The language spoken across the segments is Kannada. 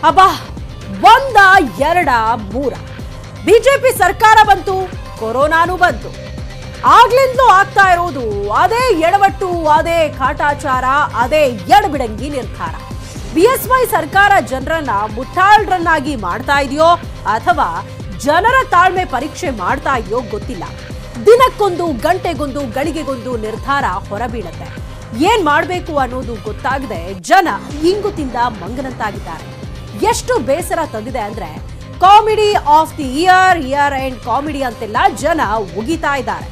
ಅಬ್ಬಾ ಒಂದ ಎರಡ ಮೂರ ಬಿಜೆಪಿ ಸರ್ಕಾರ ಬಂತು ಕೊರೋನಾನು ಬಂತು ಆಗ್ಲಿಂದಲೂ ಆಗ್ತಾ ಇರೋದು ಅದೇ ಎಡವಟ್ಟು ಅದೇ ಕಾಟಾಚಾರ ಅದೇ ಎಡಬಿಡಂಗಿ ನಿರ್ಧಾರ ಬಿಎಸ್ವೈ ಸರ್ಕಾರ ಜನರನ್ನ ಮುಟ್ಟಾಳ್ರನ್ನಾಗಿ ಮಾಡ್ತಾ ಇದೆಯೋ ಅಥವಾ ಜನರ ತಾಳ್ಮೆ ಪರೀಕ್ಷೆ ಮಾಡ್ತಾ ಇದೆಯೋ ಗೊತ್ತಿಲ್ಲ ದಿನಕ್ಕೊಂದು ಗಂಟೆಗೊಂದು ಗಳಿಗೆಗೊಂದು ನಿರ್ಧಾರ ಹೊರಬೀಳತ್ತೆ ಏನ್ ಮಾಡಬೇಕು ಅನ್ನೋದು ಗೊತ್ತಾಗದೆ ಜನ ಇಂಗು ತಿಂದ ಮಂಗನಂತಾಗಿದ್ದಾರೆ ಎಷ್ಟು ಬೇಸರ ತಂದಿದೆ ಅಂದ್ರೆ comedy of the year year and comedy ಅಂತೆಲ್ಲ ಜನ ಉಗಿತಾ ಇದ್ದಾರೆ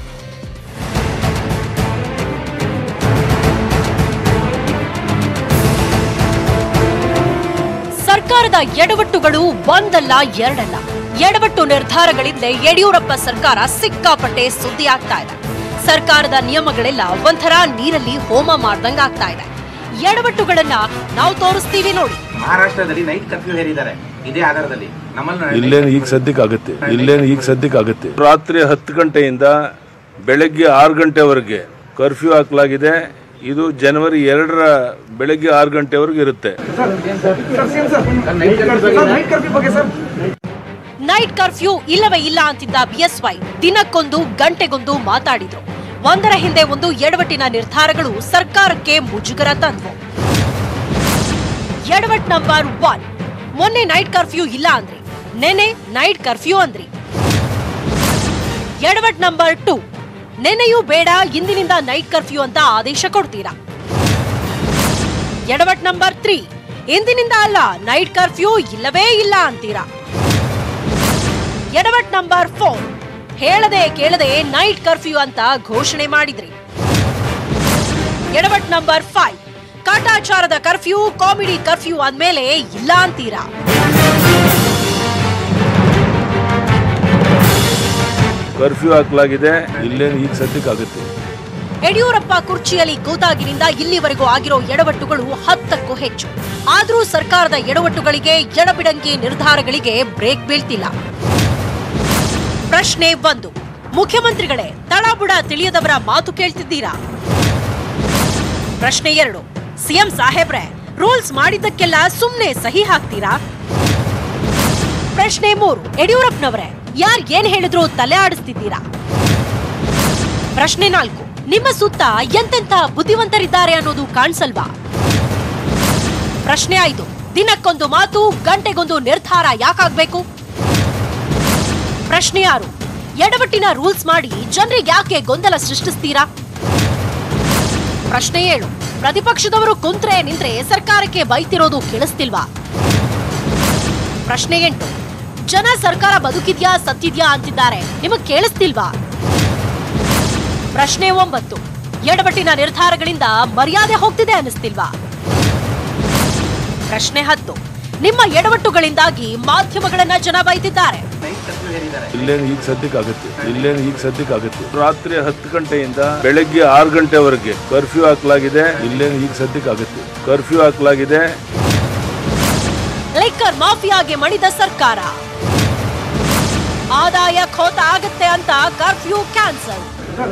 ಸರ್ಕಾರದ ಎಡವಟ್ಟುಗಳು ಒಂದಲ್ಲ ಎರಡಲ್ಲ ಎಡವಟ್ಟು ನಿರ್ಧಾರಗಳಿಂದ ಯಡಿಯೂರಪ್ಪ ಸರ್ಕಾರ ಸಿಕ್ಕಾಪಟ್ಟೆ ಸುದ್ದಿ ಆಗ್ತಾ ಇದೆ ಸರ್ಕಾರದ ನಿಯಮಗಳೆಲ್ಲ ಒಂಥರ ನೀರಲ್ಲಿ ಹೋಮ ಮಾಡ್ದಂಗ್ ಆಗ್ತಾ ಇದೆ ಎಡವಟ್ಟುಗಳನ್ನ ನಾವು ತೋರಿಸ್ತೀವಿ ನೋಡಿ ಮಹಾರಾಷ್ಟ್ರದಲ್ಲಿ ನೈಟ್ ಕರ್ಫ್ಯೂ ಹೇರಿದ್ದಾರೆ ಇದೇ ಆಧಾರದಲ್ಲಿ ನಮ್ಮಲ್ಲಿ ಇಲ್ಲೇನು ಈಗ ಸದ್ಯಕ್ಕೆ ಆಗುತ್ತೆ ಇಲ್ಲೇನು ಈಗ ಸದ್ಯಕ್ಕೆ ಆಗುತ್ತೆ ರಾತ್ರಿ ಹತ್ತು ಗಂಟೆಯಿಂದ ಬೆಳಗ್ಗೆ ಆರು ಗಂಟೆವರೆಗೆ ಕರ್ಫ್ಯೂ ಹಾಕಲಾಗಿದೆ ಇದು ಜನವರಿ ಎರಡರ ಬೆಳಗ್ಗೆ ಆರು ಗಂಟೆವರೆಗೆ ಇರುತ್ತೆ ನೈಟ್ ಕರ್ಫ್ಯೂ ಇಲ್ಲವೇ ಇಲ್ಲ ಅಂತಿದ್ದ ಬಿಎಸ್ವೈ ದಿನಕ್ಕೊಂದು ಗಂಟೆಗೊಂದು ಮಾತಾಡಿದ್ರು ಒಂದರ ಹಿಂದೆ ಒಂದು ಎಡವಟ್ಟಿನ ನಿರ್ಧಾರಗಳು ಸರ್ಕಾರಕ್ಕೆ ಮುಜುಗರ ತಂದ್ವು ಎಡವಟ್ ನಂಬರ್ ಒನ್ ಮೊನ್ನೆ ನೈಟ್ ಕರ್ಫ್ಯೂ ಇಲ್ಲ ಅಂದ್ರಿ ನೆನೆ ನೈಟ್ ಕರ್ಫ್ಯೂ ಅಂದ್ರಿ ಎಡವಟ್ ನಂಬರ್ ಟೂ ನೆನೆಯೂ ಬೇಡ ಇಂದಿನಿಂದ ನೈಟ್ ಕರ್ಫ್ಯೂ ಅಂತ ಆದೇಶ ಕೊಡ್ತೀರಾ ಎಡವಟ್ ನಂಬರ್ ತ್ರೀ ಇಂದಿನಿಂದ ಅಲ್ಲ ನೈಟ್ ಕರ್ಫ್ಯೂ ಇಲ್ಲವೇ ಇಲ್ಲ ಅಂತೀರಾ ಎಡವಟ್ ನಂಬರ್ ಫೋರ್ ಹೇಳದೆ ಕೇಳದೆ ನೈಟ್ ಕರ್ಫ್ಯೂ ಅಂತ ಘೋಷಣೆ ಮಾಡಿದ್ರಿ ಎಡವಟ್ ನಂಬರ್ ಫೈವ್ ಕಾಟಾಚಾರದ ಕರ್ಫ್ಯೂ ಕಾಮಿಡಿ ಕರ್ಫ್ಯೂ ಆದ್ಮೇಲೆ ಇಲ್ಲ ಅಂತೀರಾ ಕರ್ಫ್ಯೂ ಹಾಕಲಾಗಿದೆ ಇಲ್ಲೇನು ಈಗ ಸದ್ಯಕ್ಕೆ ಆಗುತ್ತೆ ಯಡಿಯೂರಪ್ಪ ಕುರ್ಚಿಯಲ್ಲಿ ಕೂತಾಗಿನಿಂದ ಇಲ್ಲಿವರೆಗೂ ಆಗಿರೋ ಎಡವಟ್ಟುಗಳು ಹತ್ತಕ್ಕೂ ಹೆಚ್ಚು ಆದರೂ ಸರ್ಕಾರದ ಎಡವಟ್ಟುಗಳಿಗೆ ಎಡಬಿಡಂಗಿ ನಿರ್ಧಾರಗಳಿಗೆ ಬ್ರೇಕ್ ಬೀಳ್ತಿಲ್ಲ ಪ್ರಶ್ನೆ ಒಂದು ಮುಖ್ಯಮಂತ್ರಿಗಳೇ ತಳಬುಡ ತಿಳಿಯದವರ ಮಾತು ಕೇಳ್ತಿದ್ದೀರಾ ಪ್ರಶ್ನೆ ಎರಡು ಸಿಎಂ ಸಾಹೇಬ್ರೆ ರೂಲ್ಸ್ ಮಾಡಿದ್ದಕ್ಕೆಲ್ಲ ಸುಮ್ನೆ ಸಹಿ ಹಾಕ್ತೀರಾ ಪ್ರಶ್ನೆ ಮೂರು ಯಡಿಯೂರಪ್ಪನವರೇ ಯಾರ್ ಏನ್ ಹೇಳಿದ್ರು ತಲೆ ಆಡಿಸ್ತಿದ್ದೀರಾ ಪ್ರಶ್ನೆ ನಾಲ್ಕು ನಿಮ್ಮ ಸುತ್ತ ಎಂತೆಂಥ ಬುದ್ಧಿವಂತರಿದ್ದಾರೆ ಅನ್ನೋದು ಕಾಣಿಸಲ್ವಾ ಪ್ರಶ್ನೆ ಐದು ದಿನಕ್ಕೊಂದು ಮಾತು ಗಂಟೆಗೊಂದು ನಿರ್ಧಾರ ಯಾಕಾಗ್ಬೇಕು ಪ್ರಶ್ನೆ ಆರು ಎಡವಟ್ಟಿನ ರೂಲ್ಸ್ ಮಾಡಿ ಜನರಿಗೆ ಯಾಕೆ ಗೊಂದಲ ಸೃಷ್ಟಿಸ್ತೀರಾ ಪ್ರಶ್ನೆ ಏಳು ಪ್ರತಿಪಕ್ಷದವರು ಕುಂತ್ರೆ ನಿಂತ್ರೆ ಸರ್ಕಾರಕ್ಕೆ ಬೈತಿರೋದು ಕೇಳಿಸ್ತಿಲ್ವಾ ಪ್ರಶ್ನೆ ಎಂಟು ಜನ ಸರ್ಕಾರ ಬದುಕಿದ್ಯಾ ಸತ್ತಿದ್ಯಾ ಅಂತಿದ್ದಾರೆ ನಿಮಗ್ ಕೇಳಿಸ್ತಿಲ್ವಾ ಪ್ರಶ್ನೆ ಒಂಬತ್ತು ಎಡವಟ್ಟಿನ ನಿರ್ಧಾರಗಳಿಂದ ಮರ್ಯಾದೆ ಹೋಗ್ತಿದೆ ಅನ್ನಿಸ್ತಿಲ್ವಾ ಪ್ರಶ್ನೆ ಹತ್ತು ನಿಮ್ಮ ಎಡವಟ್ಟುಗಳಿಂದಾಗಿ ಮಾಧ್ಯಮಗಳನ್ನ ಜನ ಬೈತಿದ್ದಾರೆ ನೈಟ್ ಕರ್ಫ್ಯೂ ಹೇರಿದ್ದಾರೆ ಇಲ್ಲೇನು ಈಗ ಸದ್ಯಕ್ಕೆ ಆಗುತ್ತೆ ಇಲ್ಲೇನು ಈಗ ಸದ್ಯಕ್ಕೆ ಆಗುತ್ತೆ ರಾತ್ರಿ ಹತ್ತು ಗಂಟೆಯಿಂದ ಬೆಳಗ್ಗೆ ಆರು ಗಂಟೆವರೆಗೆ ಕರ್ಫ್ಯೂ ಹಾಕಲಾಗಿದೆ ಇಲ್ಲೇನು ಈಗ ಸದ್ಯಕ್ಕೆ ಆಗುತ್ತೆ ಕರ್ಫ್ಯೂ ಹಾಕಲಾಗಿದೆ ಲಿಕ್ಕರ್ ಮಾಫಿಯಾಗೆ ಮಣಿದ ಸರ್ಕಾರ ಆದಾಯ ಖೋತ ಆಗತ್ತೆ ಅಂತ ಕರ್ಫ್ಯೂ ಕ್ಯಾನ್ಸಲ್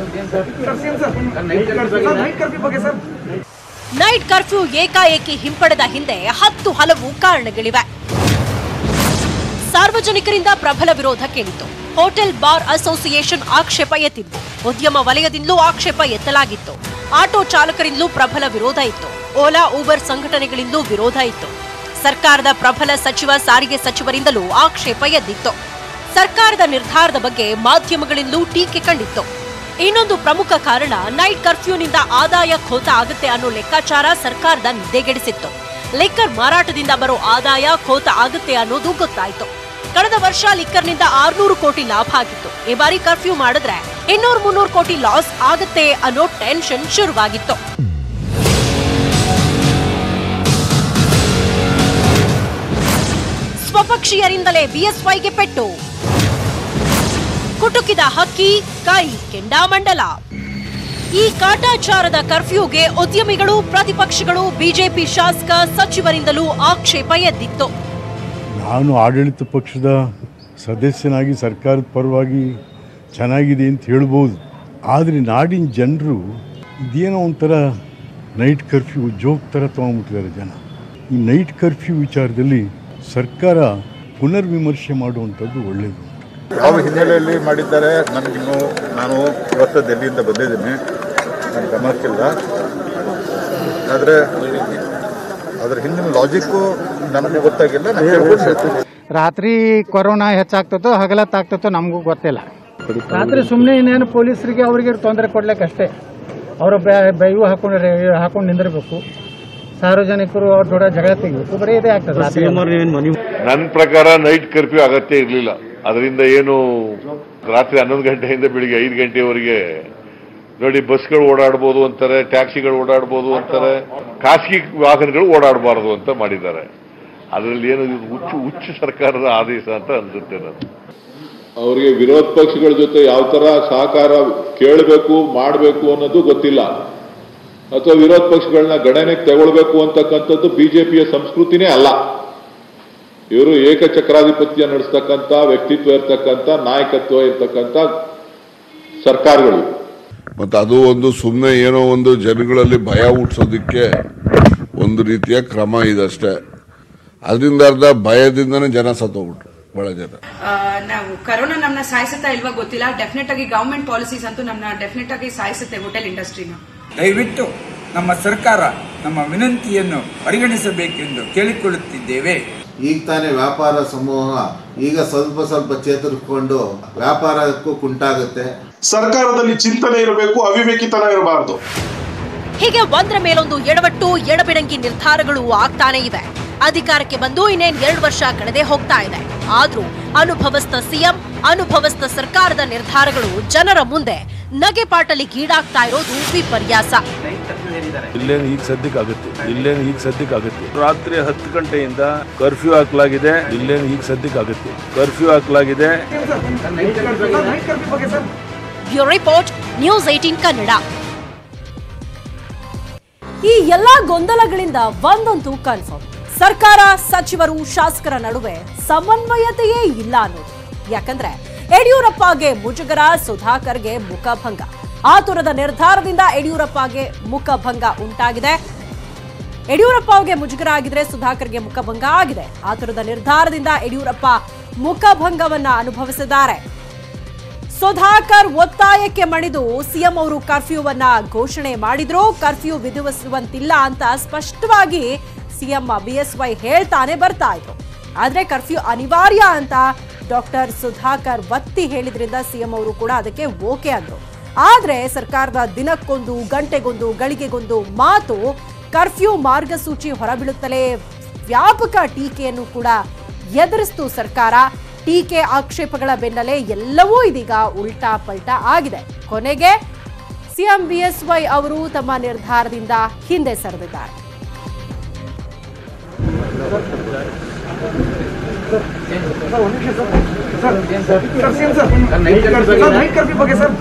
ನೈಟ್ ಕರ್ಫ್ಯೂ ಏಕಾಏಕಿ ಹಿಂಪಡೆದ ಹಿಂದೆ ಹತ್ತು ಹಲವು ಕಾರಣಗಳಿವೆ ಸಾರ್ವಜನಿಕರಿಂದ ಪ್ರಬಲ ವಿರೋಧ ಕೇಳಿತು ಹೋಟೆಲ್ ಬಾರ್ ಅಸೋಸಿಯೇಷನ್ ಆಕ್ಷೇಪ ಎತ್ತಿತ್ತು ಉದ್ಯಮ ವಲಯದಿಂದಲೂ ಆಕ್ಷೇಪ ಎತ್ತಲಾಗಿತ್ತು ಆಟೋ ಚಾಲಕರಿಂದಲೂ ಪ್ರಬಲ ವಿರೋಧ ಇತ್ತು ಓಲಾ ಊಬರ್ ಸಂಘಟನೆಗಳಿಂದಲೂ ವಿರೋಧ ಇತ್ತು ಸರ್ಕಾರದ ಪ್ರಬಲ ಸಚಿವ ಸಾರಿಗೆ ಸಚಿವರಿಂದಲೂ ಆಕ್ಷೇಪ ಎದ್ದಿತ್ತು ಸರ್ಕಾರದ ನಿರ್ಧಾರದ ಬಗ್ಗೆ ಮಾಧ್ಯಮಗಳಿಂದಲೂ ಟೀಕೆ ಕಂಡಿತ್ತು ಇನ್ನೊಂದು ಪ್ರಮುಖ ಕಾರಣ ನೈಟ್ ಕರ್ಫ್ಯೂನಿಂದ ಆದಾಯ ಖೋತ ಆಗುತ್ತೆ ಅನ್ನೋ ಲೆಕ್ಕಾಚಾರ ಸರ್ಕಾರದ ನಿದ್ದೆಗೆಡಿಸಿತ್ತು ಲಿಕ್ಕರ್ ಮಾರಾಟದಿಂದ ಬರೋ ಆದಾಯ ಖೋತ ಆಗುತ್ತೆ ಅನ್ನೋದು ಗೊತ್ತಾಯ್ತು ಕಳೆದ ವರ್ಷ ಲಿಕ್ಕರ್ನಿಂದ ಆರ್ನೂರು ಕೋಟಿ ಲಾಭ ಆಗಿತ್ತು ಈ ಬಾರಿ ಕರ್ಫ್ಯೂ ಮಾಡಿದ್ರೆ ಇನ್ನೂರು ಮುನ್ನೂರು ಕೋಟಿ ಲಾಸ್ ಆಗುತ್ತೆ ಅನ್ನೋ ಟೆನ್ಷನ್ ಶುರುವಾಗಿತ್ತು ಸ್ವಪಕ್ಷೀಯರಿಂದಲೇ ಬಿಎಸ್ವೈಗೆ ಪೆಟ್ಟು ಕುಟುಕಿದ ಹಕ್ಕಿ ಕೈ ಕೆಂಡಾಮಂಡಲ ಈ ಕಾಟಾಚಾರದ ಕರ್ಫ್ಯೂಗೆ ಉದ್ಯಮಿಗಳು ಪ್ರತಿಪಕ್ಷಗಳು ಬಿಜೆಪಿ ಶಾಸಕ ಸಚಿವರಿಂದಲೂ ಆಕ್ಷೇಪ ಎದ್ದಿತ್ತು ನಾನು ಆಡಳಿತ ಪಕ್ಷದ ಸದಸ್ಯನಾಗಿ ಸರ್ಕಾರದ ಪರವಾಗಿ ಚೆನ್ನಾಗಿದೆ ಅಂತ ಹೇಳ್ಬೋದು ಆದರೆ ನಾಡಿನ ಜನರು ಇದೇನೋ ಒಂಥರ ನೈಟ್ ಕರ್ಫ್ಯೂ ಜೋಕ್ ಥರ ತೊಗೊಂಡ್ಬಿಟ್ಟಿದ್ದಾರೆ ಜನ ಈ ನೈಟ್ ಕರ್ಫ್ಯೂ ವಿಚಾರದಲ್ಲಿ ಸರ್ಕಾರ ಪುನರ್ವಿಮರ್ಶೆ ಮಾಡುವಂಥದ್ದು ಒಳ್ಳೆಯದು ಯಾವ ಹಿನ್ನೆಲೆಯಲ್ಲಿ ಮಾಡಿದ್ದಾರೆ ನನಗಿನ್ನು ನಾನು ಇವತ್ತು ಡೆಲ್ಲಿಯಿಂದ ಬಂದಿದ್ದೀನಿ ನನ್ನ ಗಮನಕ್ಕಿಲ್ಲ ಆದರೆ ಅದರ ಹಿಂದಿನ ಲಾಜಿಕ್ಕು ನನಗೆ ಗೊತ್ತಾಗಿಲ್ಲ ನಾನು ಕೇಳ್ಕೊಂಡು ಹೇಳ್ತೀನಿ ರಾತ್ರಿ ಕೊರೋನಾ ಹೆಚ್ಚಾಗ್ತದೋ ಹಗಲತ್ತಾಗ್ತದೋ ನಮಗೂ ಗೊತ್ತಿಲ್ಲ ರಾತ್ರಿ ಸುಮ್ಮನೆ ಇನ್ನೇನು ಪೊಲೀಸರಿಗೆ ಅವರಿಗೆ ತೊಂದರೆ ಕೊಡ್ಲಿಕ್ಕಷ್ಟೇ ಅವರು ಇವು ಹಾಕೊಂಡು ಹಾಕೊಂಡು ನಿಂದಿರಬೇಕು ಸಾರ್ವಜನಿಕರು ಅವ್ರ ಜೋಡ ಜಗಳ ತೆಗಿಬೇಕು ಬರೀ ಇದೇ ಆಗ್ತದೆ ರಾತ್ರಿ ನನ್ನ ಪ್ರಕಾರ ನೈಟ್ ಕರ್ಫ್ಯೂ ಅಗತ್ಯ ಇರಲಿಲ್ಲ ಅದರಿಂದ ಏನು ರಾತ್ರಿ ಹನ್ನೊಂದು ಗಂಟೆಯಿಂದ ಬೆಳಿಗ್ಗೆ ಐದು ಗಂಟೆವರೆಗೆ ನೋಡಿ ಬಸ್ಗಳು ಓಡಾಡ್ಬೋದು ಅಂತಾರೆ ಟ್ಯಾಕ್ಸಿಗಳು ಓಡಾಡ್ಬೋದು ಅಂತಾರೆ ಖಾಸಗಿ ವಾಹನಗಳು ಓಡಾಡಬಾರದು ಅಂತ ಮಾಡಿದ್ದಾರೆ ಅದರಲ್ಲಿ ಏನು ಇದು ಹುಚ್ಚು ಹುಚ್ಚು ಸರ್ಕಾರದ ಆದೇಶ ಅಂತ ಅನ್ಸುತ್ತೆ ನಾನು ಅವರಿಗೆ ವಿರೋಧ ಪಕ್ಷಗಳ ಜೊತೆ ಯಾವ ತರ ಸಹಕಾರ ಕೇಳಬೇಕು ಮಾಡಬೇಕು ಅನ್ನೋದು ಗೊತ್ತಿಲ್ಲ ಅಥವಾ ವಿರೋಧ ಪಕ್ಷಗಳನ್ನ ಗಣನೆಗೆ ತಗೊಳ್ಬೇಕು ಅಂತಕ್ಕಂಥದ್ದು ಬಿಜೆಪಿಯ ಸಂಸ್ಕೃತಿನೇ ಅಲ್ಲ ಇವರು ಏಕಚಕ್ರಾಧಿಪತ್ಯ ನಡೆಸ್ತಕ್ಕಂಥ ವ್ಯಕ್ತಿತ್ವ ಇರ್ತಕ್ಕಂಥ ನಾಯಕತ್ವ ಇರ್ತಕ್ಕಂಥ ಸರ್ಕಾರಗಳು ಮತ್ತು ಅದು ಒಂದು ಸುಮ್ಮನೆ ಏನೋ ಒಂದು ಜನಗಳಲ್ಲಿ ಭಯ ಹುಟ್ಟಿಸೋದಕ್ಕೆ ಒಂದು ರೀತಿಯ ಕ್ರಮ ಇದಷ್ಟೇ ಅದರಿಂದ ಅರ್ಧ ಭಯದಿಂದನೇ ಜನ ಸತ್ತೋಗ್ಬಿಟ್ರು ಬಹಳ ಜನ ಆ, ನಾವು ಕರೋನಾ ನಮ್ಮನ್ನ ಸಾಯಿಸುತ್ತಾ ಇಲ್ವಾ ಗೊತ್ತಿಲ್ಲ ಡೆಫಿನೆಟ್ ಆಗಿ ಗವರ್ಮೆಂಟ್ ಪಾಲಿಸೀಸ್ ಅಂತೂ ನಮ್ಮನ್ನ ಡೆಫಿನೆಟ್ ಆಗಿ ಸಾಯಿಸುತ್ತೆ ಹೋಟೆಲ್ ಇಂಡಸ್ಟ್ರಿನ ದಯವಿಟ್ಟು ನಮ್ಮ ಸರ್ಕಾರ ನಮ್ಮ ವಿನಂತಿಯನ್ನು ಪರಿಗಣಿಸಬೇಕೆಂದು ಕೇಳಿಕೊಳ್ಳುತ್ತಿದ್ದೇವೆ ಈಗ ತಾನೇ ವ್ಯಾಪಾರ ಸಮೂಹ ಈಗ ಸ್ವಲ್ಪ ಸ್ವಲ್ಪ ಚೇತರಿಸ್ಕೊಂಡು ವ್ಯಾಪಾರಕ್ಕೂ ಕುಂಟಾಗುತ್ತೆ ಸರ್ಕಾರದಲ್ಲಿ ಚಿಂತನೆ ಇರಬೇಕು ಅವಿವೇಕಿತನ ಇರಬಾರದು ಹೀಗೆ ಒಂದರ ಮೇಲೊಂದು ಎಡವಟ್ಟು ಎಡಬಿಡಂಗಿ ನಿರ್ಧಾರಗಳು ಆಗ್ತಾನೆ ಇವೆ ಅಧಿಕಾರಕ್ಕೆ ಬಂದು ಇನ್ನೇನ್ ಎರಡು ವರ್ಷ ಕಳೆದೇ ಹೋಗ್ತಾ ಇದೆ ಆದ್ರೂ ಅನುಭವಸ್ಥ ಸಿಎಂ ಅನುಭವಸ್ಥ ಸರ್ಕಾರದ ನಿರ್ಧಾರಗಳು ಜನರ ಮುಂದೆ ನಗೆಪಾಟಲಿ ಗೀಡಾಗ್ತಾ ಇರೋದು ವಿಪರ್ಯಾಸ ಇಲ್ಲೇನು ಈಗ ಸದ್ಯಕ್ಕೆ ಆಗುತ್ತೆ ಇಲ್ಲೇನು ಈಗ ಸದ್ಯಕ್ಕೆ ಆಗುತ್ತೆ ರಾತ್ರಿ ಹತ್ತು ಗಂಟೆಯಿಂದ ಕರ್ಫ್ಯೂ ಹಾಕಲಾಗಿದೆ ಇಲ್ಲೇನು ಈಗ ಸದ್ಯಕ್ಕೆ ಆಗುತ್ತೆ ಕರ್ಫ್ಯೂ ಹಾಕಲಾಗಿದೆ bureau report news eighteen Kannada ಈ ಎಲ್ಲಾ ಗೊಂದಲಗಳಿಂದ ಒಂದಂತೂ ಕನ್ಫರ್ಮ್ ಸರ್ಕಾರ ಸಚಿವರು ಶಾಸಕರ ನಡುವೆ ಸಮನ್ವಯತೆಯೇ ಇಲ್ಲ ಅನ್ನೋದು ಯಾಕಂದ್ರೆ ಯಡಿಯೂರಪ್ಪಗೆ ಮುಜುಗರ ಸುಧಾಕರ್ಗೆ ಮುಖಭಂಗ ಆತುರದ ನಿರ್ಧಾರದಿಂದ ಯಡಿಯೂರಪ್ಪಗೆ ಮುಖಭಂಗ ಉಂಟಾಗಿದೆ ಯಡಿಯೂರಪ್ಪ ಅವರಿಗೆ ಮುಜುಗರ ಆಗಿದ್ರೆ ಸುಧಾಕರ್ಗೆ ಮುಖಭಂಗ ಆಗಿದೆ ಆತುರದ ನಿರ್ಧಾರದಿಂದ ಯಡಿಯೂರಪ್ಪ ಮುಖಭಂಗವನ್ನ ಅನುಭವಿಸಿದ್ದಾರೆ ಸುಧಾಕರ್ ಒತ್ತಾಯಕ್ಕೆ ಮಣಿದು ಸಿಎಂ ಅವರು ಕರ್ಫ್ಯೂವನ್ನ ಘೋಷಣೆ ಮಾಡಿದ್ರು ಕರ್ಫ್ಯೂ ವಿಧಿಸುವಂತಿಲ್ಲ ಅಂತ ಸ್ಪಷ್ಟವಾಗಿ ಸಿಎಂ ಬಿಎಸ್ವೈ ಹೇಳ್ತಾನೆ ಬರ್ತಾ ಇದ್ರು ಆದ್ರೆ ಕರ್ಫ್ಯೂ ಅನಿವಾರ್ಯ ಅಂತ ಡಾಕ್ಟರ್ ಸುಧಾಕರ್ ಒತ್ತಿ ಹೇಳಿದ್ರಿಂದ ಸಿಎಂ ಅವರು ಕೂಡ ಅದಕ್ಕೆ ಓಕೆ ಅಂದ್ರು ಆದ್ರೆ ಸರ್ಕಾರದ ದಿನಕ್ಕೊಂದು ಗಂಟೆಗೊಂದು ಗಳಿಗೆಗೊಂದು ಮಾತು ಕರ್ಫ್ಯೂ ಮಾರ್ಗಸೂಚಿ ಹೊರಬೀಳುತ್ತಲೇ ವ್ಯಾಪಕ ಟೀಕೆಯನ್ನು ಕೂಡ ಎದುರಿಸ್ತು ಸರ್ಕಾರ ಟೀಕೆ ಆಕ್ಷೇಪಗಳ ಬೆನ್ನಲ್ಲೇ ಎಲ್ಲವೂ ಇದೀಗ ಉಲ್ಟಾ ಪಲ್ಟಾ ಆಗಿದೆ ಕೊನೆಗೆ ಸಿಎಂ ಬಿಎಸ್ವೈ ಅವರು ತಮ್ಮ ನಿರ್ಧಾರದಿಂದ ಹಿಂದೆ ಸರಿದಿದ್ದಾರೆ ನೈಟ್ ಕರ್ಫ್ಯೂ ಬಗ್ಗೆ ಸರ್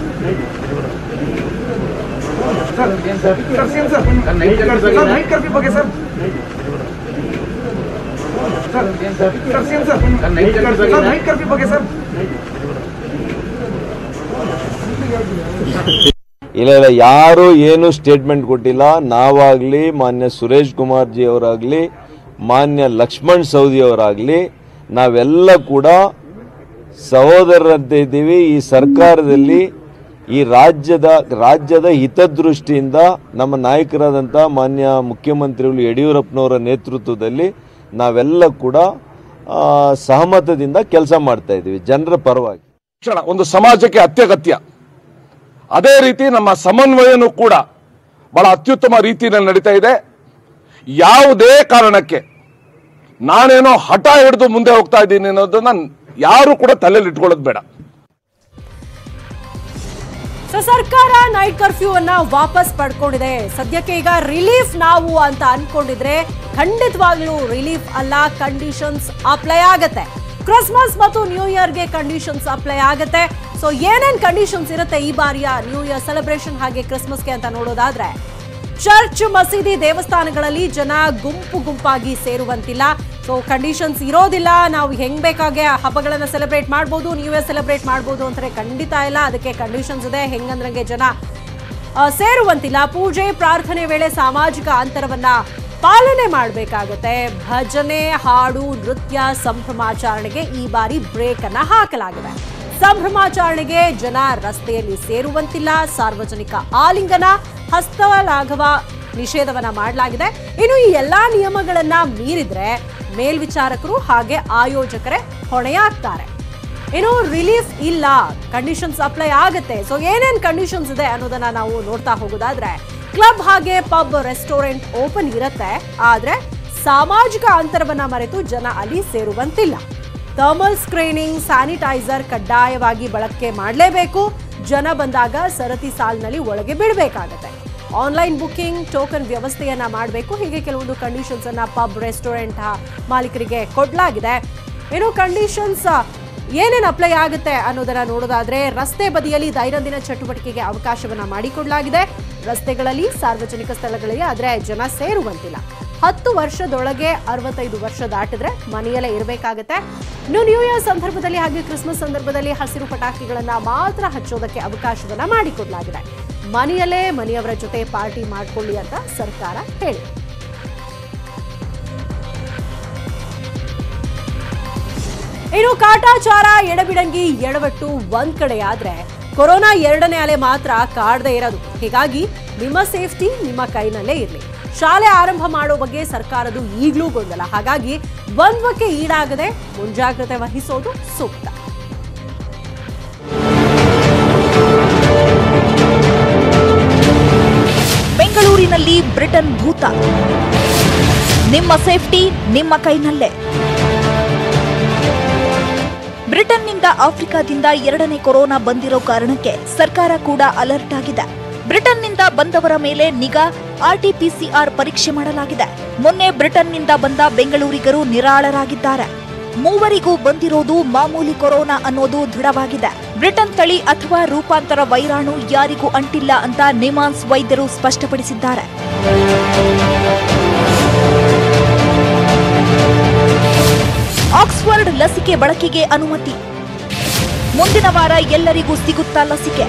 ನೈಟ್ ಕರ್ಫ್ಯೂ ಬಗ್ಗೆ ಸರ್ ನೈಟ್ ಕರ್ಫ್ಯೂ ಬಗ್ಗೆ ಸರ್ ಇಲ್ಲ ಇಲ್ಲ ಯಾರು ಏನು ಸ್ಟೇಟ್ಮೆಂಟ್ ಕೊಟ್ಟಿಲ್ಲ ನಾವಾಗಲಿ ಮಾನ್ಯ ಸುರೇಶ್ ಕುಮಾರ್ ಜಿ ಅವರಾಗಲಿ ಮಾನ್ಯ ಲಕ್ಷ್ಮಣ್ ಸವದಿ ಅವರಾಗಲಿ ನಾವೆಲ್ಲ ಕೂಡ ಸಹೋದರರಂತೆ ಇದ್ದೀವಿ ಈ ಸರ್ಕಾರದಲ್ಲಿ ಈ ರಾಜ್ಯದ ರಾಜ್ಯದ ಹಿತದೃಷ್ಟಿಯಿಂದ ನಮ್ಮ ನಾಯಕರಾದಂಥ ಮಾನ್ಯ ಮುಖ್ಯಮಂತ್ರಿಗಳು ಯಡಿಯೂರಪ್ಪನವರ ನೇತೃತ್ವದಲ್ಲಿ ನಾವೆಲ್ಲ ಕೂಡ ಆ, ಸಹಮತದಿಂದ ಕೆಲಸ ಮಾಡ್ತಾ ಇದ್ದೀವಿ ಜನರ ಪರವಾಗಿ ಶಿಕ್ಷಣ ಒಂದು ಸಮಾಜಕ್ಕೆ ಅತ್ಯಗತ್ಯ ಅದೇ ರೀತಿ ನಮ್ಮ ಸಮನ್ವಯನೂ ಕೂಡ ಬಹಳ ಅತ್ಯುತ್ತಮ ರೀತಿಯಲ್ಲಿ ನಡೀತಾ ಇದೆ ಯಾವುದೇ ಕಾರಣಕ್ಕೆ ನಾನೇನೋ ಹಠ ಹಿಡಿದು ಮುಂದೆ ಹೋಗ್ತಾ ಇದ್ದೀನಿ ಅನ್ನೋದನ್ನ ಯಾರು ಕೂಡ ತಲೆಯಲ್ಲಿ ಇಟ್ಕೊಳ್ಳೋದು ಬೇಡ ಸೊ ಸರ್ಕಾರ ನೈಟ್ ಕರ್ಫ್ಯೂ ಅನ್ನ ವಾಪಸ್ ಪಡ್ಕೊಂಡಿದೆ ಸದ್ಯಕ್ಕೆ ಈಗ ರಿಲೀಫ್ ನಾವು ಅಂತ ಅನ್ಕೊಂಡಿದ್ರೆ ಖಂಡಿತವಾಗ್ಲೂ ರಿಲೀಫ್ ಅಲ್ಲ ಕಂಡೀಷನ್ಸ್ ಅಪ್ಲೈ ಆಗತ್ತೆ ಕ್ರಿಸ್ಮಸ್ ಮತ್ತು ನ್ಯೂ ಇಯರ್ಗೆ ಕಂಡೀಷನ್ಸ್ ಅಪ್ಲೈ ಆಗತ್ತೆ ಸೊ ಏನೇನ್ ಕಂಡೀಷನ್ಸ್ ಇರುತ್ತೆ ಈ ಬಾರಿಯ ನ್ಯೂ ಇಯರ್ ಸೆಲೆಬ್ರೇಷನ್ ಹಾಗೆ ಕ್ರಿಸ್ಮಸ್ಗೆ ಅಂತ ನೋಡೋದಾದ್ರೆ ಚರ್ಚ್ ಮಸೀದಿ ದೇವಸ್ಥಾನಗಳಲ್ಲಿ ಜನ ಗುಂಪು ಗುಂಪಾಗಿ ಸೇರುವಂತಿಲ್ಲ ಸೊ ಕಂಡೀಷನ್ಸ್ ಇರೋದಿಲ್ಲ ನಾವು ಹೆಂಗ್ ಬೇಕಾಗೆ ಹಬ್ಬಗಳನ್ನ ಸೆಲೆಬ್ರೇಟ್ ಮಾಡ್ಬೋದು ನ್ಯೂ ಇಯರ್ ಸೆಲೆಬ್ರೇಟ್ ಮಾಡ್ಬೋದು ಅಂತಾರೆ ಖಂಡಿತ ಇಲ್ಲ ಅದಕ್ಕೆ ಕಂಡೀಷನ್ಸ್ ಇದೆ ಹೆಂಗಂದ್ರಂಗೆ ಜನ ಆ, ಸೇರುವಂತಿಲ್ಲ ಪೂಜೆ ಪ್ರಾರ್ಥನೆ ವೇಳೆ ಸಾಮಾಜಿಕ ಅಂತರವನ್ನ ಪಾಲನೆ ಮಾಡಬೇಕಾಗತ್ತೆ ಭಜನೆ ಹಾಡು ನೃತ್ಯ ಸಂಭ್ರಮಾಚರಣೆಗೆ ಈ ಬಾರಿ ಬ್ರೇಕ್ ಅನ್ನ ಹಾಕಲಾಗಿದೆ ಸಂಭ್ರಮಾಚರಣೆಗೆ ಜನ ರಸ್ತೆಯಲ್ಲಿ ಸೇರುವಂತಿಲ್ಲ ಸಾರ್ವಜನಿಕ ಆಲಿಂಗನ ಹಸ್ತಲಾಘವ ನಿಷೇಧವನ್ನ ಮಾಡಲಾಗಿದೆ ಇನ್ನು ಈ ಎಲ್ಲಾ ನಿಯಮಗಳನ್ನ ಮೀರಿದ್ರೆ ಮೇಲ್ವಿಚಾರಕರು ಹಾಗೆ ಆಯೋಜಕರೇ ಹೊಣೆಯಾಗ್ತಾರೆ ಏನು ರಿಲೀಫ್ ಇಲ್ಲ ಕಂಡೀಷನ್ಸ್ ಅಪ್ಲೈ ಆಗುತ್ತೆ ಸೊ ಏನೇನ್ ಕಂಡೀಷನ್ಸ್ ಇದೆ ಅನ್ನೋದನ್ನ ನಾವು ನೋಡ್ತಾ ಹೋಗೋದಾದ್ರೆ ಕ್ಲಬ್ ಹಾಗೆ ಪಬ್ ರೆಸ್ಟೋರೆಂಟ್ ಓಪನ್ ಇರುತ್ತೆ ಆದ್ರೆ ಸಾಮಾಜಿಕ ಅಂತರವನ್ನ ಮರೆತು ಜನ ಅಲ್ಲಿ ಸೇರುವಂತಿಲ್ಲ ಥರ್ಮಲ್ ಸ್ಕ್ರೀನಿಂಗ್ ಸ್ಯಾನಿಟೈಸರ್ ಕಡ್ಡಾಯವಾಗಿ ಬಳಕೆ ಮಾಡಲೇಬೇಕು ಜನ ಬಂದಾಗ ಸರತಿ ಸಾಲಿನಲ್ಲಿ ಒಳಗೆ ಬಿಡಬೇಕಾಗತ್ತೆ ಆನ್ಲೈನ್ ಬುಕಿಂಗ್ ಟೋಕನ್ ವ್ಯವಸ್ಥೆಯನ್ನ ಮಾಡಬೇಕು ಹೀಗೆ ಕೆಲವೊಂದು ಕಂಡೀಷನ್ಸ್ ಅನ್ನ ಪಬ್ ರೆಸ್ಟೋರೆಂಟ್ ಮಾಲೀಕರಿಗೆ ಕೊಡಲಾಗಿದೆ ಏನು ಕಂಡೀಷನ್ಸ್ ಏನೇನು ಅಪ್ಲೈ ಆಗುತ್ತೆ ಅನ್ನೋದನ್ನ ನೋಡೋದಾದ್ರೆ ರಸ್ತೆ ಬದಿಯಲ್ಲಿ ದೈನಂದಿನ ಚಟುವಟಿಕೆಗೆ ಅವಕಾಶವನ್ನ ಮಾಡಿಕೊಡಲಾಗಿದೆ ರಸ್ತೆಗಳಲ್ಲಿ ಸಾರ್ವಜನಿಕ ಸ್ಥಳಗಳಿಗೆ ಆದ್ರೆ ಜನ ಸೇರುವಂತಿಲ್ಲ ಹತ್ತು ವರ್ಷದೊಳಗೆ ಅರವತ್ತೈದು ವರ್ಷ ದಾಟಿದ್ರೆ ಮನೆಯಲ್ಲೇ ಇರಬೇಕಾಗತ್ತೆ ಇನ್ನು ನ್ಯೂ ಇಯರ್ ಸಂದರ್ಭದಲ್ಲಿ ಹಾಗೆ ಕ್ರಿಸ್ಮಸ್ ಸಂದರ್ಭದಲ್ಲಿ ಹಸಿರು ಪಟಾಕಿಗಳನ್ನ ಮಾತ್ರ ಹಚ್ಚೋದಕ್ಕೆ ಅವಕಾಶವನ್ನ ಮಾಡಿಕೊಡಲಾಗಿದೆ ಮನೆಯಲ್ಲೇ ಮನೆಯವರ ಜೊತೆ ಪಾರ್ಟಿ ಮಾಡ್ಕೊಳ್ಳಿ ಅಂತ ಸರ್ಕಾರ ಹೇಳಿದೆ ಇನ್ನು ಕಾಟಾಚಾರ ಎಡಬಿಡಂಗಿ ಎಡವಟ್ಟು ಒಂದ್ ಕಡೆ ಆದ್ರೆ ಕೊರೋನಾ ಎರಡನೇ ಅಲೆ ಮಾತ್ರ ಕಾಡದೇ ಇರೋದು ಹೀಗಾಗಿ ನಿಮ್ಮ ಸೇಫ್ಟಿ ನಿಮ್ಮ ಕೈನಲ್ಲೇ ಇರಲಿ ಶಾಲೆ ಆರಂಭ ಮಾಡೋ ಬಗ್ಗೆ ಸರ್ಕಾರದ್ದು ಈಗಲೂ ಗೊಂದಲ ಹಾಗಾಗಿ ದ್ವಂದ್ವಕ್ಕೆ ಈಡಾಗದೆ ಮುಂಜಾಗ್ರತೆ ವಹಿಸೋದು ಸೂಕ್ತ ಬೆಂಗಳೂರಿನಲ್ಲಿ ಬ್ರಿಟನ್ ಭೂತ ನಿಮ್ಮ ಸೇಫ್ಟಿ ನಿಮ್ಮ ಕೈನಲ್ಲೇ ಬ್ರಿಟನ್ನಿಂದ ಆಫ್ರಿಕಾದಿಂದ ಎರಡನೇ ಕೊರೋನಾ ಬಂದಿರೋ ಕಾರಣಕ್ಕೆ ಸರ್ಕಾರ ಕೂಡ ಅಲರ್ಟ್ ಆಗಿದೆ ಬ್ರಿಟನ್ನಿಂದ ಬಂದವರ ಮೇಲೆ ನಿಗಾ ಆರ್ಟಿಪಿಸಿಆರ್ ಪರೀಕ್ಷೆ ಮಾಡಲಾಗಿದೆ ಮೊನ್ನೆ ಬ್ರಿಟನ್ನಿಂದ ಬಂದ ಬೆಂಗಳೂರಿಗರು ನಿರಾಳರಾಗಿದ್ದಾರೆ ಮೂವರಿಗೂ ಬಂದಿರೋದು ಮಾಮೂಲಿ ಕೊರೋನಾ ಅನ್ನೋದು ದೃಢವಾಗಿದೆ ಬ್ರಿಟನ್ ತಳಿ ಅಥವಾ ರೂಪಾಂತರ ವೈರಾಣು ಯಾರಿಗೂ ಅಂಟಿಲ್ಲ ಅಂತ ನಿಮಾನ್ಸ್ ವೈದ್ಯರು ಸ್ಪಷ್ಟಪಡಿಸಿದ್ದಾರೆ ಆಕ್ಸ್ಫರ್ಡ್ ಲಸಿಕೆ ಬಳಕೆಗೆ ಅನುಮತಿ ಮುಂದಿನ ವಾರ ಎಲ್ಲರಿಗೂ ಸಿಗುತ್ತಾ ಲಸಿಕೆ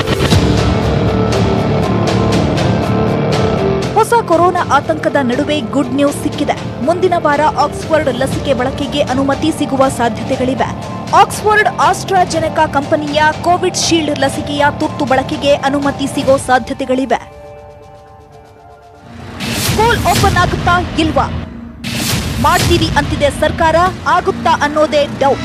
ಹೊಸ ಕೊರೋನಾ ಆತಂಕದ ನಡುವೆ ಗುಡ್ ನ್ಯೂಸ್ ಸಿಕ್ಕಿದೆ ಮುಂದಿನ ವಾರ ಆಕ್ಸ್ಫರ್ಡ್ ಲಸಿಕೆ ಬಳಕೆಗೆ ಅನುಮತಿ ಸಿಗುವ ಸಾಧ್ಯತೆಗಳಿವೆ ಆಕ್ಸ್ಫರ್ಡ್ ಆಸ್ಟ್ರಾಜೆನೆಕಾ ಕಂಪನಿಯ ಕೋವಿಡ್ ಶೀಲ್ಡ್ ಲಸಿಕೆಯ ತುರ್ತು ಬಳಕೆಗೆ ಅನುಮತಿ ಸಿಗೋ ಸಾಧ್ಯತೆಗಳಿವೆ ಸ್ಕೂಲ್ ಓಪನ್ ಆಗುತ್ತಾ ಇಲ್ವಾ ಮಾಡ್ತೀವಿ ಅಂತಿದೆ ಸರ್ಕಾರ ಆಗುತ್ತಾ ಅನ್ನೋದೇ ಡೌಟ್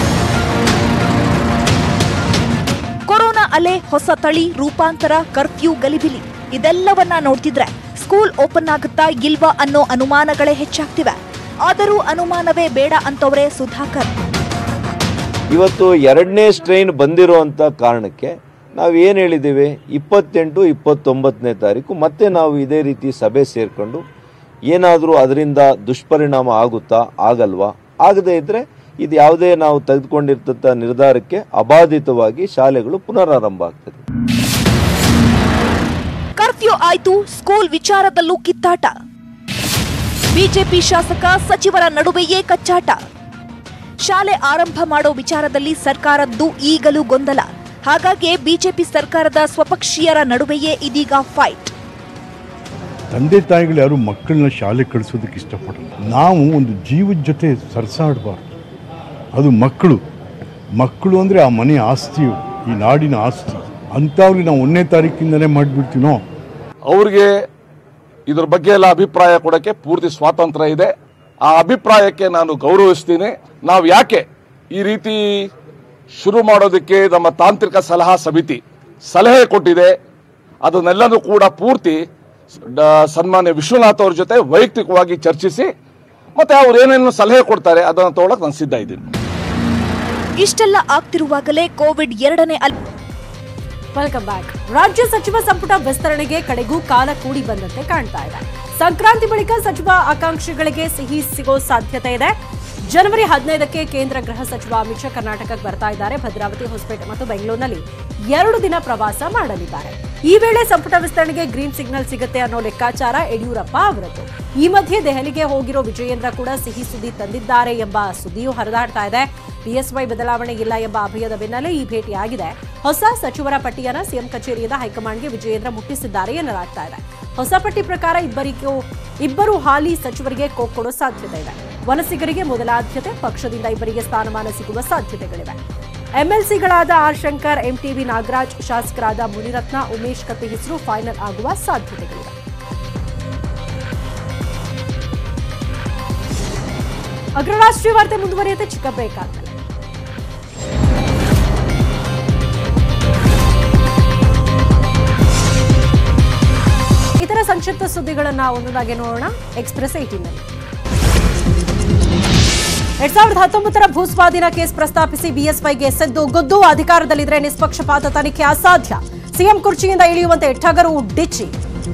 ಕೊರೋನಾ ಅಲೆ ಹೊಸ ತಳಿ ರೂಪಾಂತರ ಕರ್ಫ್ಯೂ ಗಲಿಬಿಲಿ ಇದೆಲ್ಲವನ್ನ ನೋಡ್ತಿದ್ರೆ ಸ್ಕೂಲ್ ಓಪನ್ ಆಗುತ್ತಾ ಇಲ್ವಾ ಅನ್ನೋ ಅನುಮಾನಗಳೇ ಹೆಚ್ಚಾಗ್ತಿವೆ ಆದರೂ ಅನುಮಾನವೇ ಬೇಡ ಅಂತವ್ರೆ ಸುಧಾಕರ್ ಇವತ್ತು ಎರಡನೇ ಸ್ಟ್ರೈನ್ ಬಂದಿರುವಂಥ ಕಾರಣಕ್ಕೆ ನಾವು ಏನು ಹೇಳಿದ್ದೇವೆ ಇಪ್ಪತ್ತೆಂಟು ಇಪ್ಪತ್ತೊಂಬತ್ತನೇ ತಾರೀಕು ಮತ್ತೆ ನಾವು ಇದೇ ರೀತಿ ಸಭೆ ಸೇರಿಕೊಂಡು ಏನಾದರೂ ಅದರಿಂದ ದುಷ್ಪರಿಣಾಮ ಆಗುತ್ತಾ ಆಗಲ್ವಾ ಆಗದೇ ಇದ್ದರೆ ಇದು ಯಾವುದೇ ನಾವು ತೆಗೆದುಕೊಂಡಿರ್ತಂಥ ನಿರ್ಧಾರಕ್ಕೆ ಅಬಾಧಿತವಾಗಿ ಶಾಲೆಗಳು ಪುನರಾರಂಭ ಆಗ್ತದೆ ಕರ್ಫ್ಯೂ ಆಯ್ತು ಸ್ಕೂಲ್ ವಿಚಾರದಲ್ಲೂ ಕಿತ್ತಾಟ ಬಿಜೆಪಿ ಶಾಸಕ ಸಚಿವರ ನಡುವೆಯೇ ಕಚ್ಚಾಟ ಶಾಲೆ ಆರಂಭ ಮಾಡೋ ವಿಚಾರದಲ್ಲಿ ಸರ್ಕಾರದ್ದು ಈಗಲೂ ಗೊಂದಲ ಹಾಗಾಗಿ ಬಿಜೆಪಿ ಸರ್ಕಾರದ ಸ್ವಪಕ್ಷೀಯರ ನಡುವೆಯೇ ಇದೀಗ ಫೈಟ್ ತಂದೆ ತಾಯಿಗಳು ಯಾರು ಮಕ್ಕಳನ್ನ ಶಾಲೆ ಕಳಿಸೋದಕ್ಕೆ ಇಷ್ಟಪಡಲ್ಲ ನಾವು ಒಂದು ಜೀವದ ಜೊತೆ ಸರಸಾಡಬಾರ್ದು ಅದು ಮಕ್ಕಳು ಮಕ್ಕಳು ಅಂದರೆ ಆ ಮನೆ ಆಸ್ತಿ ಈ ನಾಡಿನ ಆಸ್ತಿ ಅಂಥವ್ರಿಗೆ ನಾವು ಒಂದನೇ ತಾರೀಕಿಂದಲೇ ಮಾಡಿಬಿಡ್ತೀನೋ ಅವ್ರಿಗೆ ಇದ್ರ ಬಗ್ಗೆ ಎಲ್ಲ ಅಭಿಪ್ರಾಯ ಕೊಡಕ್ಕೆ ಪೂರ್ತಿ ಸ್ವಾತಂತ್ರ್ಯ ಇದೆ ಆ ಅಭಿಪ್ರಾಯಕ್ಕೆ ನಾನು ಗೌರವಿಸ್ತೀನಿ ನಾವು ಯಾಕೆ ಈ ರೀತಿ ಶುರು ಮಾಡೋದಕ್ಕೆ ನಮ್ಮ ತಾಂತ್ರಿಕ ಸಲಹಾ ಸಮಿತಿ ಸಲಹೆ ಕೊಟ್ಟಿದೆ ಅದನ್ನೆಲ್ಲನೂ ಕೂಡ ಪೂರ್ತಿ ಡ- ಸನ್ಮಾನ್ಯ ವಿಶ್ವನಾಥ್ ಅವ್ರ ಜೊತೆ ವೈಯಕ್ತಿಕವಾಗಿ ಚರ್ಚಿಸಿ ಮತ್ತೆ ಅವ್ರು ಏನೇನು ಸಲಹೆ ಕೊಡ್ತಾರೆ ಅದನ್ನು ತಗೊಳಕ್ ನಾನು ಸಿದ್ಧ ಇದ್ದೀನಿ ಇಷ್ಟೆಲ್ಲ ಆಗ್ತಿರುವಾಗಲೇ ಕೋವಿಡ್ ಎರಡನೇ ಅಲ್ ವೆಲ್ಕಮ್ ಬ್ಯಾಕ್ ರಾಜ್ಯ ಸಚಿವ ಸಂಪುಟ ವಿಸ್ತರಣೆಗೆ ಕಡೆಗೂ ಕಾಲ ಕೂಡಿ ಬಂದಂತೆ ಕಾಣ್ತಾ ಇದೆ ಸಂಕ್ರಾಂತಿ ಬಳಿಕ ಸಚಿವ ಆಕಾಂಕ್ಷಿಗಳಿಗೆ ಸಿಹಿ ಸಿಗೋ ಸಾಧ್ಯತೆ ಇದೆ ಜನವರಿ ಹದಿನೈದಕ್ಕೆ ಕೇಂದ್ರ ಗೃಹ ಸಚಿವ ಅಮಿತ್ ಶಾ ಕರ್ನಾಟಕಕ್ಕೆ ಬರ್ತಾ ಇದ್ದಾರೆ ಭದ್ರಾವತಿ ಹೊಸಪೇಟೆ ಮತ್ತು ಬೆಂಗಳೂರಿನಲ್ಲಿ ಎರಡು ದಿನ ಪ್ರವಾಸ ಮಾಡಲಿದ್ದಾರೆ ಈ ವೇಳೆ ಸಂಪುಟ ವಿಸ್ತರಣೆಗೆ ಗ್ರೀನ್ ಸಿಗ್ನಲ್ ಸಿಗುತ್ತೆ ಅನ್ನೋ ಲೆಕ್ಕಾಚಾರ ಯಡಿಯೂರಪ್ಪ ಅವರದ್ದು ಈ ಮಧ್ಯೆ ದೆಹಲಿಗೆ ಹೋಗಿರೋ ವಿಜಯೇಂದ್ರ ಕೂಡ ಸಿಹಿ ಸುದ್ದಿ ತಂದಿದ್ದಾರೆ ಎಂಬ ಸುದ್ದಿಯೂ ಹರಿದಾಡ್ತಾ ಇದೆ ಬಿಎಸ್ವೈ ಬದಲಾವಣೆ ಇಲ್ಲ ಎಂಬ ಅಭಯದ ಬೆನ್ನಲ್ಲೇ ಈ ಭೇಟಿಯಾಗಿದೆ ಹೊಸ ಸಚಿವರ ಪಟ್ಟಿಯನ್ನ ಸಿಎಂ ಕಚೇರಿಯಿಂದ ಹೈಕಮಾಂಡ್ಗೆ ವಿಜಯೇಂದ್ರ ಮುಟ್ಟಿಸಿದ್ದಾರೆ ಎನ್ನಲಾಗ್ತಾ ಇದೆ ಹೊಸ ಪಟ್ಟಿ ಪ್ರಕಾರ ಇಬ್ಬರಿಗೂ ಇಬ್ಬರು ಹಾಲಿ ಸಚಿವರಿಗೆ ಕೋಕ್ ಕೊಡೋ ಸಾಧ್ಯತೆ ಇದೆ ವಲಸಿಗರಿಗೆ ಮೊದಲ ಆದ್ಯತೆ ಪಕ್ಷದಿಂದ ಇಬ್ಬರಿಗೆ ಸ್ಥಾನಮಾನ ಸಿಗುವ ಸಾಧ್ಯತೆಗಳಿವೆ ಎಂಎಲ್ಸಿಗಳಾದ ಆರ್ ಶಂಕರ್ ಎಂಟಿವಿ ನಾಗರಾಜ್ ಶಾಸಕರಾದ ಮುನಿರತ್ನ ಉಮೇಶ್ ಕತ್ತಿ ಹೆಸರು ಫೈನಲ್ ಆಗುವ ಸಾಧ್ಯತೆಗಳಿವೆ ಅಗ್ರರಾಷ್ಟ್ರೀಯ ವಾರ್ತೆ ಮುಂದುವರಿಯುತ್ತೆ ಚಿಕ್ಕ ಬ್ರೇಕ್ ಆದ್ಮೇಲೆ ಇತರ ಸಂಕ್ಷಿಪ್ತ ಸುದ್ದಿಗಳನ್ನ ಒಂದೊಂದಾಗಿ ನೋಡೋಣ ಎಕ್ಸ್ಪ್ರೆಸ್ ಏಟೀನ್ನಲ್ಲಿ ಎರಡ್ ಸಾವಿರದ ಹತ್ತೊಂಬತ್ತರ ಭೂಸ್ವಾಧೀನ ಕೇಸ್ ಪ್ರಸ್ತಾಪಿಸಿ ಬಿಎಸ್ವೈಗೆ ಸೆದ್ದು ಗೊದ್ದು ಅಧಿಕಾರದಲ್ಲಿದ್ರೆ ನಿಷ್ಪಕ್ಷಪಾತ ತನಿಖೆ ಅಸಾಧ್ಯ ಸಿಎಂ ಕುರ್ಚಿಯಿಂದ ಇಳಿಯುವಂತೆ ಠಗರು ಡಿಚ್ಚಿ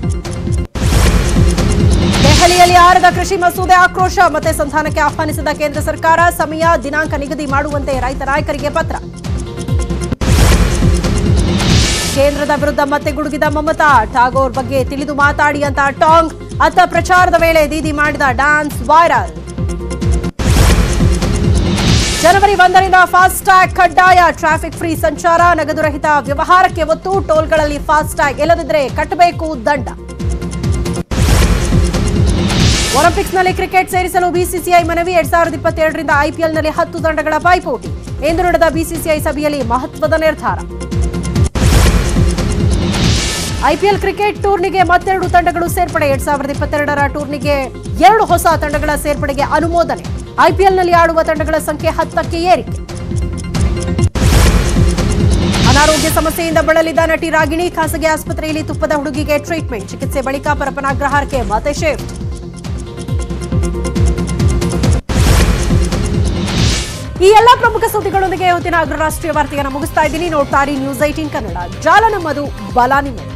ದೆಹಲಿಯಲ್ಲಿ ಆರದ ಕೃಷಿ ಮಸೂದೆ ಆಕ್ರೋಶ ಮತ್ತೆ ಸಂಧಾನಕ್ಕೆ ಆಹ್ವಾನಿಸಿದ ಕೇಂದ್ರ ಸರ್ಕಾರ ಸಮಯ ದಿನಾಂಕ ನಿಗದಿ ಮಾಡುವಂತೆ ರೈತ ನಾಯಕರಿಗೆ ಪತ್ರ ಕೇಂದ್ರದ ವಿರುದ್ಧ ಮತ್ತೆ ಗುಡುಗಿದ ಮಮತಾ ಠಾಗೋರ್ ಬಗ್ಗೆ ತಿಳಿದು ಮಾತಾಡಿ ಅಂತ ಟಾಂಗ್ ಅತ್ತ ಪ್ರಚಾರದ ವೇಳೆ ದೀದಿ ಮಾಡಿದ ಡ್ಯಾನ್ಸ್ ವೈರಲ್ ಜನವರಿ ಒಂದರಿಂದ ಫಾಸ್ಟ್ಯಾಗ್ ಕಡ್ಡಾಯ ಟ್ರಾಫಿಕ್ ಫ್ರೀ ಸಂಚಾರ ನಗದು ರಹಿತ ವ್ಯವಹಾರಕ್ಕೆ ಒತ್ತು ಟೋಲ್ಗಳಲ್ಲಿ ಫಾಸ್ಟ್ಯಾಗ್ ಇಲ್ಲದಿದ್ರೆ ಕಟ್ಟಬೇಕು ದಂಡ ಒಲಿಂಪಿಕ್ಸ್ನಲ್ಲಿ ಕ್ರಿಕೆಟ್ ಸೇರಿಸಲು ಬಿಸಿಸಿಐ ಮನವಿ ಎರಡ್ ಸಾವಿರದ ಇಪ್ಪತ್ತೆರಡರಿಂದ ಐಪಿಎಲ್ನಲ್ಲಿ ಹತ್ತು ತಂಡಗಳ ಪೈಪೋಟಿ ಇಂದು ನಡೆದ ಬಿಸಿಸಿಐ ಸಭೆಯಲ್ಲಿ ಮಹತ್ವದ ನಿರ್ಧಾರ ಐಪಿಎಲ್ ಕ್ರಿಕೆಟ್ ಟೂರ್ನಿಗೆ ಮತ್ತೆರಡು ತಂಡಗಳು ಸೇರ್ಪಡೆ ಎರಡ್ ಸಾವಿರದ ಇಪ್ಪತ್ತೆರಡರ ಟೂರ್ನಿಗೆ ಎರಡು ಹೊಸ ತಂಡಗಳ ಸೇರ್ಪಡೆಗೆ ಅನುಮೋದನೆ ಐಪಿಎಲ್ನಲ್ಲಿ ಆಡುವ ತಂಡಗಳ ಸಂಖ್ಯೆ ಹತ್ತಕ್ಕೆ ಏರಿಕೆ ಅನಾರೋಗ್ಯ ಸಮಸ್ಯೆಯಿಂದ ಬಳಲಿದ ನಟಿ ರಾಗಿಣಿ ಖಾಸಗಿ ಆಸ್ಪತ್ರೆಯಲ್ಲಿ ತುಪ್ಪದ ಹುಡುಗಿಗೆ ಟ್ರೀಟ್ಮೆಂಟ್ ಚಿಕಿತ್ಸೆ ಬಳಿಕ ಪರಪನಾಗ್ರಹಾರಕ್ಕೆ ಮತ್ತೆ ಶಿಫ್ಟ್ ಈ ಎಲ್ಲಾ ಪ್ರಮುಖ ಸುದ್ದಿಗಳೊಂದಿಗೆ ಇವತ್ತಿನ ಅಗ್ರರಾಷ್ಟ್ರೀಯ ವಾರ್ತೆಯನ್ನು ಮುಗಿಸ್ತಾ ಇದ್ದೀನಿ ನೋಡ್ತಾ ಇರಿ ನ್ಯೂಸ್ ಐಟೀನ್ ಕನ್ನಡ ಜಾಲ ನಮ್ಮದು ಬಲ ನಿಮ್ಮದು